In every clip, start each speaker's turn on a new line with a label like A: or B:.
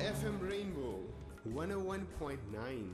A: FM Rainbow 101.9.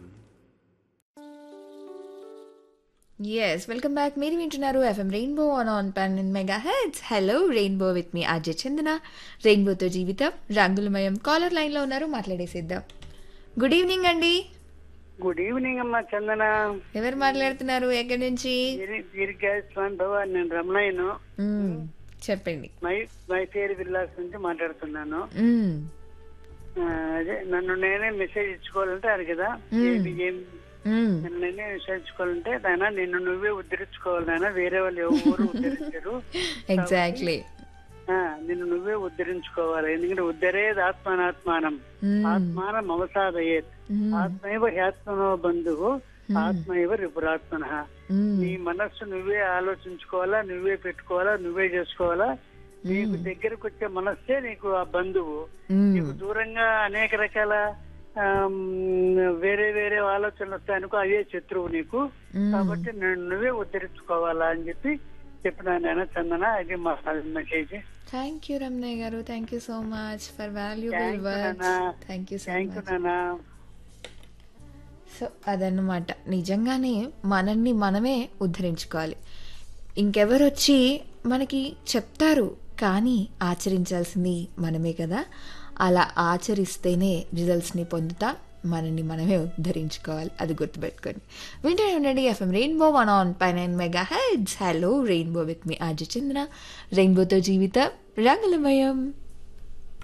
B: Yes welcome back మీరు వింటున్నారు FM Rainbow on on pen megahertz hello Rainbow with me Ajay Chandana రెయిన్బోతో జీవితం రంగులమయం caller లైన్లో ఉన్నారు మాట్లాడేసేద్దాం గుడ్ ఈవినింగ్ అండి
C: గుడ్ ఈవినింగ్ అమ్మా చందన
B: ఎవరు మాట్లాడుతున్నారు ఎక్కడి నుంచి
C: దీర్- దీర్ఘాయుష్మాన్ భవ నేను రమణయ్యను
B: మ్మ్, చెప్పండి
C: మై మై పేరు విల్లాస్ నుంచి మాట్లాడుతున్నాను
B: మ్మ్,
C: ఆ, అదే నన్ను నేనే మెసేజ్ ఇచ్చుకోవాలంటే అది కదా ఏమి ఏం
B: మ్మ్,
C: నన్ను నేనే మెసేజ్ ఇచ్చుకోవాలంటే నాయన నిన్ను నువ్వే ఉద్ధరించుకోవాలి నాయన వేరే వాళ్ళు ఎవరు ఉద్ధరించారు
B: ఎగ్జాక్ట్లీ
C: ఆ, నిన్ను నువ్వే ఉద్ధరించుకోవాలి ఎందుకంటే ఉద్ధరేది ఆత్మానాత్మానం
B: మ్మ్,
C: ఆత్మానం అవసాదయేత్
B: మ్మ్,
C: ఆత్మైవ హ్యాత్మనో బంధువు ఆత్మైవ రిపురాత్మన
B: మ్మ్,
C: నీ మనస్సు నువ్వే ఆలోచించుకోవాలా నువ్వే పెట్టుకోవాలా నువ్వే చేసుకోవాలా నీకు దగ్గరకు వచ్చే మనస్సే నీకు ఆ బంధువు
B: మ్మ్,
C: నీకు దూరంగా అనేక రకాల ఆమ్, వేరే వేరే ఆలోచనలు వస్తాయనుకో అదే శత్రువు నీకు
B: మ్మ్.
C: కాబట్టి నేను నువ్వే ఉద్ధరించుకోవాలా అని చెప్పి చెప్పిన నేను చందన అది మా message
B: thank you Ramanaiah garu thank you so much for valuable
C: Thank you,
B: words
C: Nana.
B: Thank you so
C: thank you
B: much
C: నాన్న
B: సో అదన్నమాట నిజంగానే మనల్ని మనమే ఉద్ధరించుకోవాలి ఇంకెవరు వచ్చి మనకి చెప్తారు కానీ ఆచరించాల్సింది మనమే కదా అలా ఆచరిస్తేనే రిజల్ట్స్ని పొందుతా మనల్ని మనమే ఉద్ధరించుకోవాలి అది గుర్తుపెట్టుకోండి వింటూనే ఉండండి FM Rainbow one on pie nine megahertz hello Rainbow with me Ajay Chandra రెయిన్బోతో జీవితం రంగులమయం